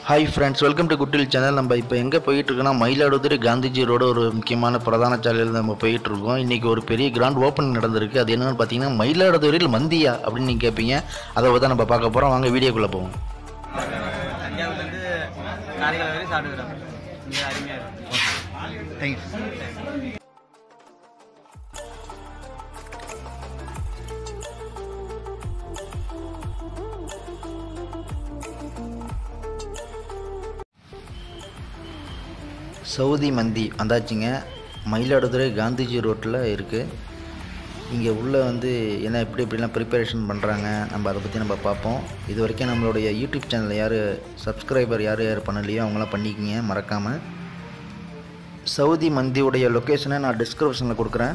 hi friends welcome to குட்டில் channel நம்ம இப்போ எங்கே போயிட்டு இருக்கோம்னா மயிலாடுதுறை காந்திஜி ரோடு ஒரு முக்கியமான பிரதான சாலையில் நம்ம போயிட்டு இருக்கோம் இன்றைக்கி ஒரு பெரிய கிராண்ட் ஓப்பன் நடந்திருக்கு அது என்னென்னு பார்த்தீங்கன்னா மயிலாடுதுறையில் மந்தியா அப்படின்னு நீங்கள் கேட்பீங்க அதை தான் நம்ம பார்க்க போகிறோம் வாங்க வீடியோக்குள்ளே போவோம் தஞ்சாவூர்லேருந்து காரைக்கால் வரையும் சாப்பிட்டுக்கிறோம் இங்கே அருமையாக இருக்கும் தேங்க்ஸ் சவுதி மந்தி வந்தாச்சுங்க மயிலாடுதுறை காந்திஜி ரோட்டில் இருக்குது இங்கே உள்ளே வந்து என்ன எப்படி எப்படிலாம் ப்ரிப்பரேஷன் பண்ணுறாங்க நம்ம அதை பற்றி நம்ம பார்ப்போம் இது வரைக்கும் நம்மளுடைய யூடியூப் சேனலில் யார் சப்ஸ்கிரைபர் யார் யார் பண்ணலையோ அவங்களாம் பண்ணிக்கிங்க மறக்காமல் சவுதி மந்தியுடைய லொக்கேஷனை நான் டிஸ்கிரிப்ஷனில் கொடுக்குறேன்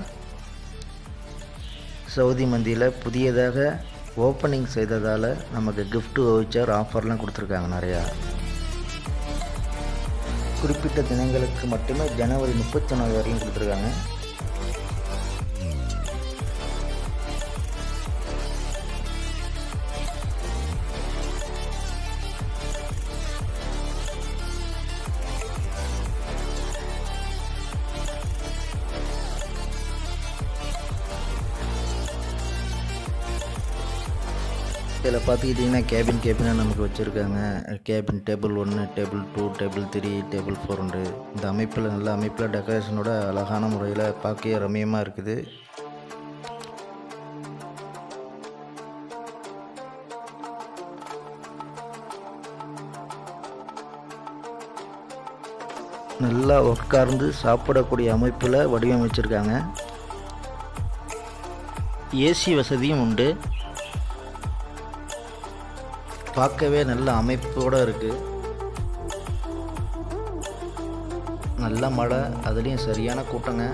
சவுதி மந்தியில் புதியதாக ஓப்பனிங் செய்ததால் நமக்கு gift வவுச்சர் ஆஃபர்லாம் கொடுத்துருக்காங்க நிறையா குறிப்பிட்ட தினங்களுக்கு மட்டுமே ஜனவரி முப்பத்தொன்னாவது வரையும் கொடுத்துருக்காங்க இதில் பார்த்துக்கிட்டிங்கன்னா கேபின் கேபினாக நமக்கு வச்சுருக்காங்க கேபின் டேபிள் ஒன்று table two table three table ஃபோர்ண்டு இந்த அமைப்பில் நல்ல அமைப்பில் டெக்கரேஷனோட அழகான முறையில் பார்க்க ரம்மியமாக இருக்குது நல்லா உட்கார்ந்து சாப்பிடக்கூடிய அமைப்பில் வடிவமைச்சிருக்காங்க ஏசி வசதியும் உண்டு பார்க்கவே நல்ல அமைப்போடு இருக்குது நல்ல மழை அதுலேயும் சரியான கூட்டங்க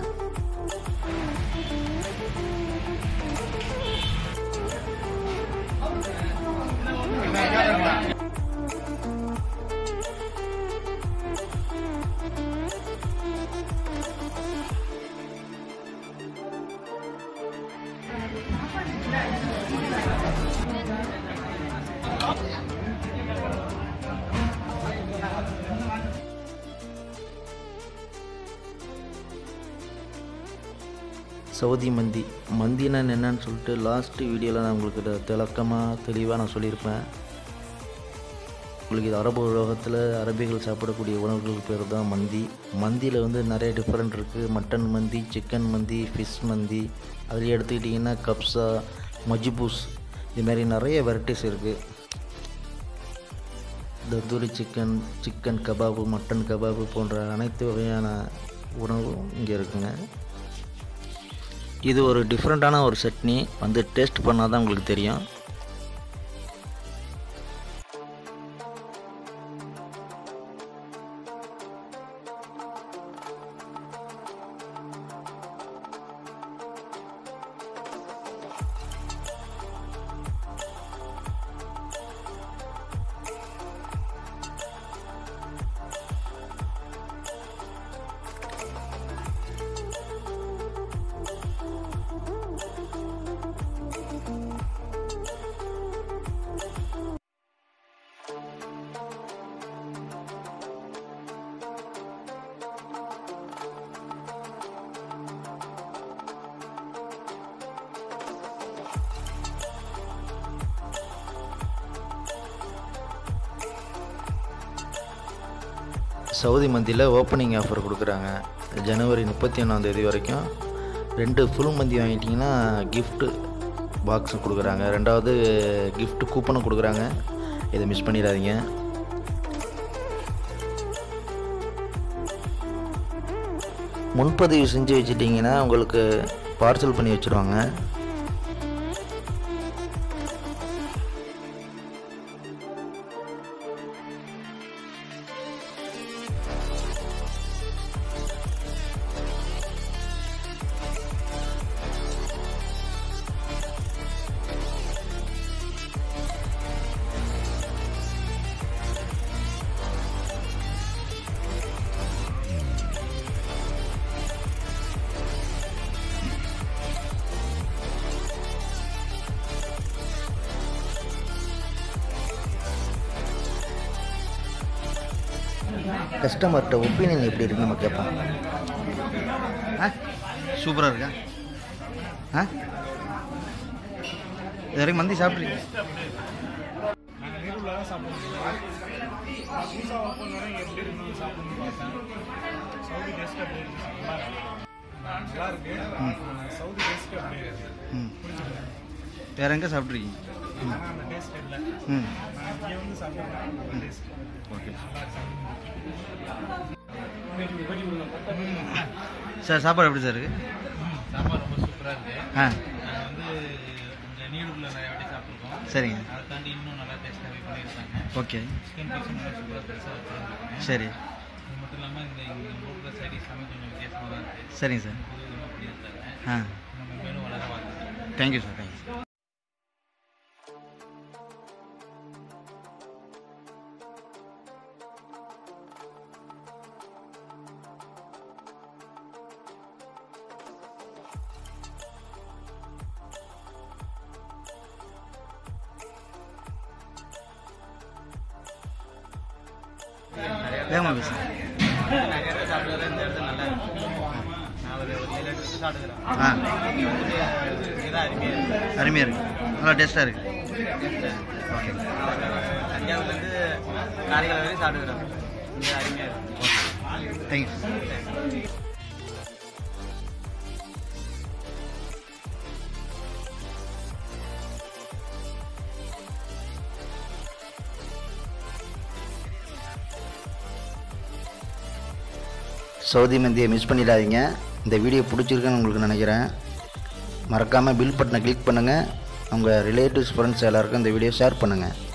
சவுதி மந்தி மந்தினா என்னன்னு சொல்லிட்டு லாஸ்ட் வீடியோவில் நான் உங்களுக்கு இதை திளக்கமாக தெளிவாக நான் சொல்லியிருப்பேன் உங்களுக்கு இது அரபு உலகத்தில் அரபிகள் சாப்பிடக்கூடிய உணவுகள் பேர் தான் மந்தி மந்தியில் வந்து நிறைய டிஃப்ரெண்ட் இருக்குது மட்டன் மந்தி சிக்கன் மந்தி ஃபிஷ் மந்தி அதில் எடுத்துக்கிட்டிங்கன்னா கப்ஸா மஜ்பூஸ் இது மாதிரி நிறைய வெரைட்டிஸ் இருக்குது tandoori chicken chicken kebab mutton kebab போன்ற அனைத்து வகையான உணவும் இங்கே இருக்குங்க இது ஒரு டிஃப்ரெண்ட்டான ஒரு சட்னி வந்து டேஸ்ட் பண்ணால் தான் உங்களுக்கு தெரியும் சவுதி மந்தியில் ஓப்பனிங் ஆஃபர் கொடுக்குறாங்க ஜனவரி முப்பத்தி ஒன்றாந்தேதி வரைக்கும் ரெண்டு ஃபுல் மந்தி வாங்கிட்டிங்கன்னா gift பாக்ஸ் கொடுக்குறாங்க ரெண்டாவது gift கூப்பனும் கொடுக்குறாங்க இதை மிஸ் பண்ணிடாதீங்க முன்பதிவு செஞ்சு வச்சிட்டிங்கன்னா உங்களுக்கு பார்சல் பண்ணி வச்சுருவாங்க கஸ்டமர்கிட்ட ஒப்பீனியன் எப்படி இருக்குன்னு நம்ம கேட்போம் ஆ சூப்பராக இருக்கா ஆ இது வரைக்கும் மந்தி சாப்பிட்றீங்க நாங்கள் நீருள்ள தான் சாப்பிடுவோம் புதுசாக ஓப்பன் வரை எப்படி இருக்குன்னு சாப்பிடணும்னு பார்த்தேன் சவுதி டேஸ்ட் அப்படி இருக்கு நல்லா இருக்கு நல்லா இருக்கு சவுதி டேஸ்ட் அப்படி இருக்கு ம் வேறு எங்கே சாப்பிட்ருக்கீங்க ஆனால் அந்த டேஸ்ட் இல்லை ம் நான் இங்கே வந்து சாப்பிட்றேன் டேஸ்ட் ஓகே நல்லா சார் சாப்பாடு எப்படி சார் இருக்குது சாம்பார் ரொம்ப சூப்பராக இருக்குது ஆ நாங்கள் வந்து இந்த நீடுள்ள நிறைய வாட்டி சாப்பிட்ருக்கோம் சரிங்க அதை தாண்டி இன்னும் நல்லா டேஸ்ட்டாகவே பண்ணியிருக்காங்க ஓகே சிக்கன் பீஸும் நல்லா சூப்பராக பெருசாக வச்சுருக்காங்க சரி அது மட்டும் இல்லாமல் இந்த இங்கே போட்டுற சைடிஸ் எல்லாமே கொஞ்சம் வித்தியாசமாக தான் இருக்குது சரிங்க சார் புது விதமாக பண்ணியிருக்காங்க ஆ நம்ம மேலும் வளர வாழ்த்துக்கிறேன் தேங்க்யூ சார் தேங்க்யூ வேகமாக பேசுங்க நிறைய இடத்துல சாப்பிட்டுக்கிறேன் இந்த இடத்துல நல்லா இருக்கு நான் ஒரு ஒரு ஏழு இடத்துல சாப்பிட்டுக்கிறேன் ஆ இங்கே வந்துட்டு இங்கே தான் அருமையாக இருக்கு அருமையாக இருக்குது நல்லா டேஸ்ட்டாக இருக்குது ஓகே தஞ்சாவூர்லேருந்து காரைக்கால் வரையும் சாப்பிட்டுக்கிறோம் இங்கே அருமையாக இருக்கு தேங்க்யூ சவுதி மந்தியை மிஸ் பண்ணிடாதீங்க இந்த வீடியோ பிடிச்சிருக்குன்னு உங்களுக்கு நினைக்கிறேன் மறக்காமல் பில் பட்டனை கிளிக் பண்ணுங்கள் உங்கள் ரிலேட்டிவ்ஸ் ஃப்ரெண்ட்ஸ் எல்லாருக்கும் இந்த வீடியோ ஷேர் பண்ணுங்கள்